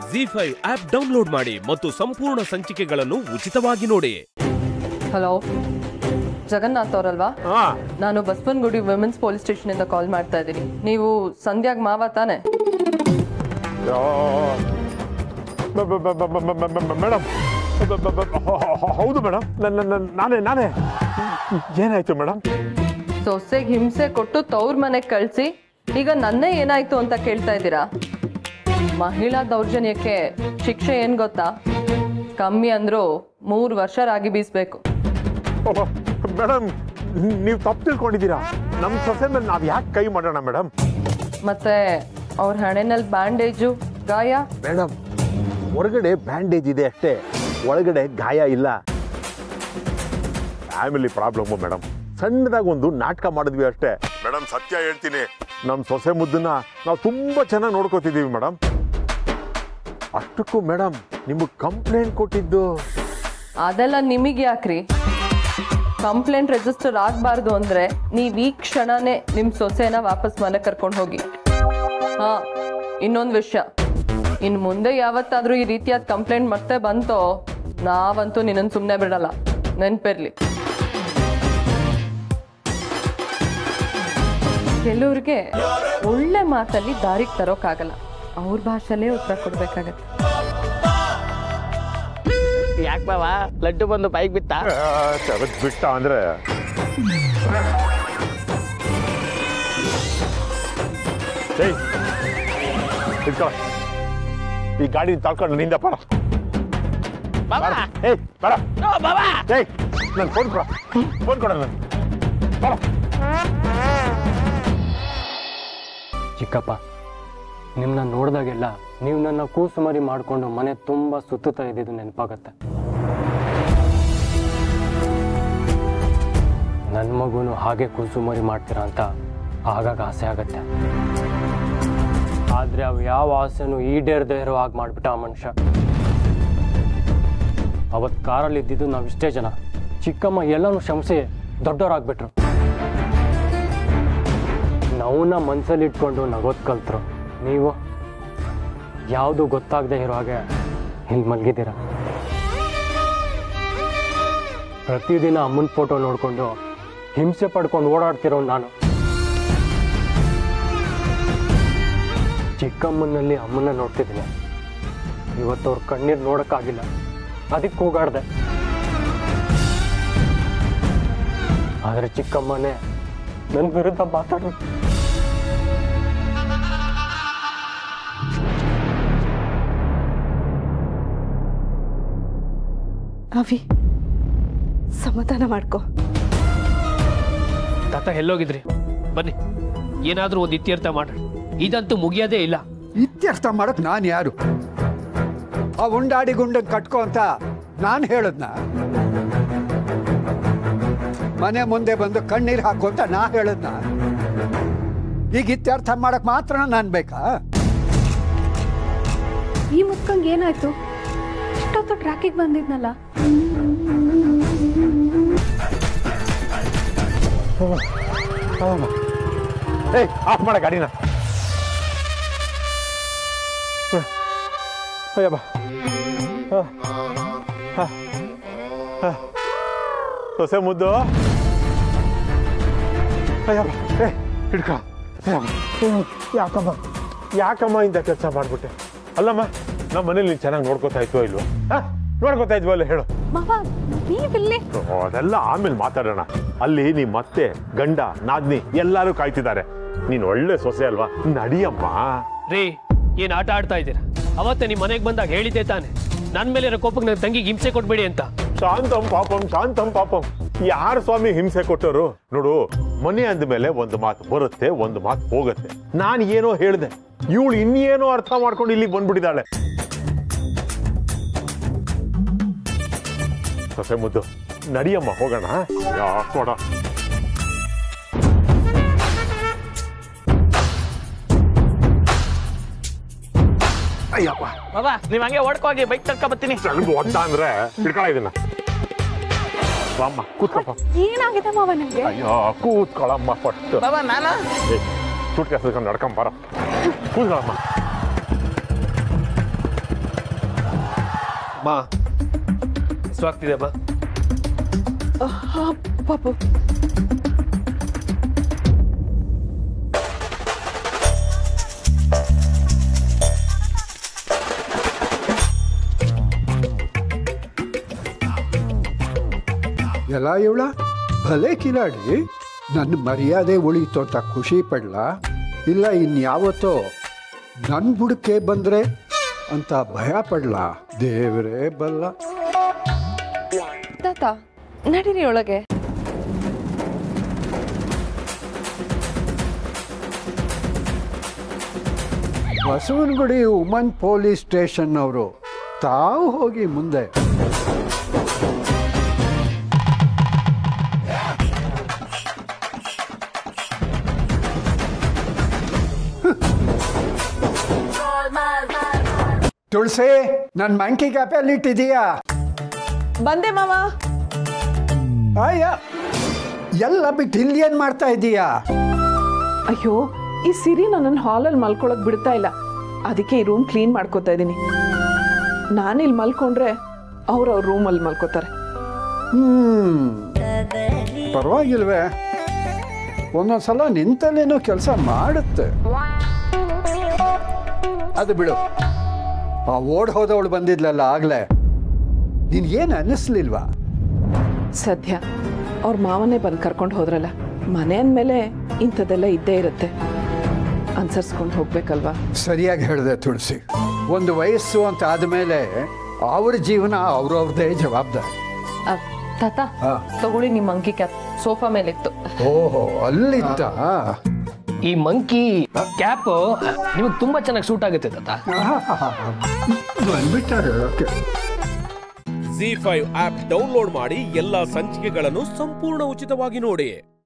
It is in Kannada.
ಜಿ ಫೈವ್ ಆಪ್ ಡೌನ್ಲೋಡ್ ಮಾಡಿ ಮತ್ತು ಸಂಪೂರ್ಣ ಸಂಚಿಕೆಗಳನ್ನು ಉಚಿತವಾಗಿ ನೋಡಿ ಹಲೋ ಜಗನ್ನಾಥ್ ಅವರಲ್ವಾ ಹಾ ನಾನು ಬಸವನಗುಡಿ ವಿಮೆನ್ಸ್ ಪೊಲೀಸ್ ಸ್ಟೇಷನ್ ಇಂದ ಕಾಲ್ ಮಾಡ್ತಾ ಇದ್ದೀನಿ ನೀವು ಸಂಧ್ಯಾಗ್ ಮಾವ ತಾನೆ ಮೇಡಮ್ ಹೌದು ಮೇಡಮ್ ನನ್ನ ನಾನೇ ನಾನೇ ಏನಾಯ್ತು ಮೇಡಮ್ ಸೊಸೆಗೆ ಹಿಂಸೆ ಕೊಟ್ಟು ತವ್ರ ಮನೆಗೆ ಕಳಿಸಿ ಈಗ ನನ್ನೇ ಏನಾಯ್ತು ಅಂತ ಕೇಳ್ತಾ ಇದ್ದೀರಾ ಮಹಿಳಾ ದೌರ್ಜನ್ಯಕ್ಕೆ ಶಿಕ್ಷೆ ಏನ್ ಗೊತ್ತಾ ಕಮ್ಮಿ ಅಂದ್ರೂ ಮೂರು ವರ್ಷ ರಾಗಿ ಬೀಸ್ಬೇಕು ಮೇಡಮ್ ನೀವು ತಪ್ಪು ತಿಳ್ಕೊಂಡಿದ್ದೀರಾ ನಮ್ಮ ಸೊಸೆ ಮೇಲೆ ನಾವು ಯಾಕೆ ಕೈ ಮಾಡೋಣ ಮೇಡಮ್ ಮತ್ತೆ ಅವ್ರ ಹಣೆನಲ್ಲಿ ಬ್ಯಾಂಡೇಜು ಗಾಯ ಮೇಡಮ್ ಹೊರಗಡೆ ಬ್ಯಾಂಡೇಜ್ ಇದೆ ಅಷ್ಟೇ ಒಳಗಡೆ ಗಾಯ ಇಲ್ಲ ಫ್ಯಾಮಿಲಿ ಪ್ರಾಬ್ಲಮ್ಮು ಮೇಡಮ್ ಸಣ್ಣದಾಗಿ ಒಂದು ನಾಟಕ ಮಾಡಿದ್ವಿ ಅಷ್ಟೇ ಮೇಡಮ್ ಸತ್ಯ ಹೇಳ್ತೀನಿ ನಮ್ಮ ಸೊಸೆ ಮುದ್ದನ್ನ ನಾವು ತುಂಬಾ ಚೆನ್ನಾಗಿ ನೋಡ್ಕೋತಿದ್ದೀವಿ ಮೇಡಮ್ ಅಷ್ಟಕ್ಕೂ ಮೇಡಮ್ ನಿಮಗೆ ಕಂಪ್ಲೇಂಟ್ ಕೊಟ್ಟಿದ್ದು ಅದೆಲ್ಲ ನಿಮಗೆ ಯಾಕ್ರಿ ಕಂಪ್ಲೇಂಟ್ ರಿಜಿಸ್ಟರ್ ಆಗಬಾರ್ದು ಅಂದ್ರೆ ನೀವು ಈ ಕ್ಷಣನೇ ನಿಮ್ಮ ಸೊಸೆನ ವಾಪಸ್ ಮನೆ ಕರ್ಕೊಂಡು ಹೋಗಿ ಹಾ ಇನ್ನೊಂದು ವಿಷಯ ಇನ್ನು ಮುಂದೆ ಯಾವತ್ತಾದ್ರೂ ಈ ರೀತಿಯಾದ ಕಂಪ್ಲೇಂಟ್ ಮತ್ತೆ ಬಂತೋ ನಾವಂತೂ ನಿನ್ನನ್ನು ಸುಮ್ಮನೆ ಬಿಡಲ್ಲ ನೆನ್ಪಿರ್ಲಿ ಕೆಲವ್ರಿಗೆ ಒಳ್ಳೆ ಮಾತಲ್ಲಿ ದಾರಿಗೆ ತರೋಕ್ಕಾಗಲ್ಲ ಅವ್ರ ಭಾಷೆಲ್ಲೇ ಉತ್ತರ ಕೊಡ್ಬೇಕಾಗತ್ತೆ ಯಾಕೆ ಬಾವ ಲಡ್ಡು ಬಂದು ಬೈಕ್ ಬಿತ್ತ ತೆಗೆದು ಬಿಟ್ಟ ಅಂದ್ರೆ ಏಯ್ ಇಟ್ಕೊ. ಈ ಗಾಡಿ ತಳ್ಕೊಂಡು ನಿಂದ ಬರ ಬಾವ ಬರ. ಏಯ್ ಬರ ಓ, ಬಾವ ಏಯ್ ನನ್ನ ಫೋನ್ ಕೊಡ ಫೋನ್ ಕೊಡ ನಾನು ಬರ ಚಿಕ್ಕಪ್ಪ ನಿಮ್ಮನ್ನ ನೋಡಿದಾಗೆಲ್ಲ ನೀವು ನನ್ನ ಕೂಸುಮರಿ ಮಾಡಿಕೊಂಡು ಮನೆ ತುಂಬ ಸುತ್ತುತ್ತಾ ಇದ್ದಿದ್ದು ನೆನಪಾಗತ್ತೆ ನನ್ನ ಮಗುನು ಹಾಗೆ ಕೂಸುಮರಿ ಮಾಡ್ತೀರಾ ಅಂತ ಆಗಾಗ ಆಸೆ ಆಗತ್ತೆ ಆದರೆ ಅವು ಯಾವ ಆಸೆನೂ ಈಡೇರದೇ ಇರೋ ಹಾಗೆ ಮಾಡಿಬಿಟ್ಟ ಆ ಮನುಷ್ಯ ಅವತ್ತು ಕಾರಲ್ಲಿ ಇದ್ದಿದ್ದು ನಾವು ಇಷ್ಟೇ ಜನ ಚಿಕ್ಕಮ್ಮ ಎಲ್ಲನೂ ಕ್ಷಮಿಸಿ ದೊಡ್ಡವರಾಗ್ಬಿಟ್ರು ನೋವನ್ನ ಮನ್ಸಲ್ಲಿ ಇಟ್ಕೊಂಡು ನಗೋದ್ ಕಲ್ತ್ರು ನೀವು ಯಾವುದು ಗೊತ್ತಾಗದೆ ಇರೋ ಹಾಗೆ ಇಲ್ಲಿ ಮಲಗಿದ್ದೀರ ಪ್ರತಿದಿನ ಅಮ್ಮನ ಫೋಟೋ ನೋಡಿಕೊಂಡು ಹಿಂಸೆ ಪಡ್ಕೊಂಡು ಓಡಾಡ್ತಿರೋ ನಾನು ಚಿಕ್ಕಮ್ಮನಲ್ಲಿ ಅಮ್ಮನ ನೋಡ್ತಿದ್ದೀನಿ ಇವತ್ತು ಅವ್ರ ಕಣ್ಣೀರು ನೋಡೋಕ್ಕಾಗಿಲ್ಲ ಅದಕ್ಕೆ ಕೂಗಾಡ್ದೆ ಆದರೆ ಚಿಕ್ಕಮ್ಮನೇ ನನ್ನ ವಿರುದ್ಧ ಮಾತಾಡೋದು ಅವಿ ಸಮಾಧಾನ ಮಾಡ್ಕೊ ತಾತ ಎಲ್ಲೋಗಿದ್ರಿ ಬನ್ನಿ ಏನಾದ್ರೂ ಒಂದು ಇತ್ಯರ್ಥ ಮಾಡೋಣ ಇದಂತೂ ಮುಗಿಯೋದೇ ಇಲ್ಲ ಇತ್ಯರ್ಥ ಮಾಡಕ್ ನಾನು ಯಾರು ಆ ಉಂಡಾಡಿ ಗುಂಡ ಕಟ್ಕೋ ಅಂತ ನಾನು ಹೇಳದ್ನ ಮನೆ ಮುಂದೆ ಬಂದು ಕಣ್ಣೀರು ಹಾಕು ಅಂತ ನಾ ಹೇಳದ್ನ ಈಗ ಇತ್ಯರ್ಥ ಮಾಡಕ್ ಮಾತ್ರ ನಾನು ಬೇಕಾ ಈ ಮುತ್ಕಂಗ್ ಏನಾಯ್ತು ಇಷ್ಟೊತ್ತು ಟ್ರ್ಯಾಕಿಗೆ ಬಂದಿದ್ನಲ್ಲ ಏಯ್ ಆಫ್ ಮಾಡ ಗಾಡಿನ ಅಯ್ಯಬ್ಬ ಹ. ಹ. ಹ. ಸೊಸೆ ಮುದ್ದು ಅಯ್ಯಬ್ಬ ಏ ಹಿಡ್ಕ ಅಯ್ಯಬ್ಬ. ಹ್ಮ್. ಯಾಕಮ್ಮ ಯಾಕಮ್ಮ ಇಂಥ ಕೆಲಸ ಮಾಡ್ಬಿಟ್ಟೆ ಅಲ್ಲಮ್ಮ ನಮ್ಮ ಮನೇಲಿ ನೀನು ಚೆನ್ನಾಗಿ ನೋಡ್ಕೋತಾ ಇದ್ವೋ ಇಲ್ವೋ ಹಾ ನೋಡ್ಕೋತಾ ಇದ್ವೋ ಅಲ್ಲ ಹೇಳು ಮಾವ ನೀವಿಲ್ಲಿ ಓ, ಅದೆಲ್ಲ ಆಮೇಲೆ ಮಾತಾಡೋಣ ಅಲ್ಲಿ ನಿಮ್ಮ ಮತ್ತೆ ಗಂಡ ನಾದ್ನಿ ಎಲ್ಲರೂ ಕಾಯ್ತಿದ್ದಾರೆ ನೀನ್ ಒಳ್ಳೆ ಸೊಸೆ ಅಲ್ವಾ ನಡಿಯಮ್ಮ ರೀ ಏನ್ ಆಟ ಆಡ್ತಾ ಇದ್ದೀರಾ ಅವತ್ತೇ ನಿಮ್ ಮನೆಗೆ ಬಂದಾಗ ಹೇಳಿದ್ದೆ ತಾನೆ ನನ್ ಮೇಲೆ ಇರೋ ಕೋಪಕ್ಕೆ ನನ್ನ ತಂಗಿಗೆ ಹಿಂಸೆ ಕೊಡ್ಬೇಡಿ ಅಂತ ಶಾಂತಂ ಪಾಪಂ ಶಾಂತಂ ಪಾಪಂ ಯಾರು ಸ್ವಾಮಿ ಹಿಂಸೆ ಕೊಟ್ಟರು ನೋಡು ಮನೆ ಅಂದ್ಮೇಲೆ ಒಂದು ಮಾತು ಬರುತ್ತೆ ಒಂದು ಮಾತು ಹೋಗುತ್ತೆ ನಾನು ಏನೋ ಹೇಳ್ದೆ ಇವಳು ಇನ್ನೇನೋ ಅರ್ಥ ಮಾಡ್ಕೊಂಡು ಇಲ್ಲಿಗೆ ಬಂದ್ಬಿಟ್ಟಿದ್ದಾಳೆ ಸೊಸೆ ಮುದ್ದು ನಡಿಯಮ್ಮ ಹೋಗೋಣ ಯಾಕ್ ನೋಡ ಅಯ್ಯಪ್ಪ ಬಾವ ನೀವ್ ಹಂಗೆ ಓಡ್ಕೋಗಿ ಬೈಕ್ ತಡ್ಕೊ ಬರ್ತೀನಿ ನನಗೆ ಒದ್ದ ಅಂದ್ರೆ ಹಿಡ್ಕೊಳ ಇದನ್ನ ಬಾಮ್ಮ ಕೂತ್ಕೊಪ್ಪ ಏನಾಗಿದೆ ಮಾವ ನಿಮ್ಗೆ ಅಯ್ಯೋ ಕೂತ್ಕೊಳಮ್ಮ ಫಸ್ಟ್ ಬಾವ ನಾನು ಸೂಟ್ ಕೇಸ್ ನಡ್ಕೊಂಬಾರ ಕೂತ್ಕೊಳಮ್ಮ ಬಾ ಹಸುವಾಗ್ತಿದೆ ಬಾ ಪಾಪು ಎಲ್ಲ ಇವಳ ಭಲೆ ಕಿಲಾಡಿ ನನ್ನ ಮರ್ಯಾದೆ ಉಳೀತು ಅಂತ ಖುಷಿ ಪಡ್ಲಾ ಇಲ್ಲ ಇನ್ಯಾವತ್ತೋ ನನ್ನ ಬುಡಕ್ಕೆ ಬಂದ್ರೆ ಅಂತ ಭಯ ಪಡ್ಲಾ ದೇವರೇ ಬಲ್ಲ ತಾತ ನಡೀರಿ ಒಳಗೆ ಬಸವನಗುಡಿ ಉಮನ್ ಪೊಲೀಸ್ ಸ್ಟೇಷನ್ ಅವರು ತಾವು ಹೋಗಿ ಮುಂದೆ ತುಳಸಿ ನನ್ನ ಮಂಕಿ ಕ್ಯಾಪಲ್ಲಿ ಇಟ್ಟಿದೀಯಾ ಬಂದೆ ಮಾವ ಅಯ್ಯ ಎಲ್ಲ ಬಿಟ್ಟು ಇಲ್ಲಿ ಏನ್ ಮಾಡ್ತಾ ಇದ್ದೀಯಾ ಅಯ್ಯೋ ಈ ಸಿರಿ ನನ್ನನ್ನು ಹಾಲಲ್ಲಿ ಮಲ್ಕೊಳಕ್ ಬಿಡ್ತಾ ಇಲ್ಲ ಅದಕ್ಕೆ ಈ ರೂಮ್ ಕ್ಲೀನ್ ಮಾಡ್ಕೋತಾ ಇದ್ದೀನಿ ನಾನಿಲ್ಲಿ ಮಲ್ಕೊಂಡ್ರೆ ಅವ್ರು ಅವ್ರ ರೂಮಲ್ಲಿ ಮಲ್ಕೋತಾರೆ ಹ್ಮ್ ಪರವಾಗಿಲ್ವೇ ಒಂದೊಂದ್ಸಲ ನಿಂತಲ್ಲೇನೋ ಕೆಲಸ ಮಾಡುತ್ತೆ ಅದು ಬಿಡು ಆ ಓಡ್ ಹೋದವಳು ಬಂದಿದ್ಲಲ್ಲ ಆಗ್ಲೇ ನಿನ್ಗೇನು ಅನ್ನಿಸ್ಲಿಲ್ವಾ ಸದ್ಯ ಅವ್ರ ಮಾವನೇ ಬಂದು ಕರ್ಕೊಂಡು ಹೋದ್ರಲ್ಲ ಮನೆ ಅಂದಮೇಲೆ ಇಂಥದ್ದೆಲ್ಲ ಇದ್ದೇ ಇರುತ್ತೆ ಅನ್ಸರ್ಸ್ಕೊಂಡು ಹೋಗ್ಬೇಕಲ್ವಾ ಸರಿಯಾಗಿ ಹೇಳಿದೆ ತುಳಸಿ ಒಂದು ವಯಸ್ಸು ಅಂತ ಆದಮೇಲೆ ಅವ್ರ ಜೀವನ ಅವ್ರವ್ರದ್ದೇ ಜವಾಬ್ದಾರಿ ಆ, ತಾತ ಹಾ. ತಗೊಳ್ಳಿ ನಿಮ್ಮ ಅಂಕಿ ಕ್ಯಾಪ್ ಸೋಫಾ ಮೇಲಿತ್ತು ಓಹೋ ಅಲ್ಲಿತ್ತ ಈ ಮಂಕಿ ಕ್ಯಾಪ್ ನಿಮಗೆ ತುಂಬಾ ಚೆನ್ನಾಗಿ ಸೂಟ್ ಆಗುತ್ತೆ ತಾತ ಬಂದ್ಬಿಟ್ಟಾರೆ okay Zee five app download ಮಾಡಿ ಎಲ್ಲಾ ಸಂಚಿಕೆಗಳನ್ನು ಸಂಪೂರ್ಣ ಉಚಿತವಾಗಿ ನೋಡಿ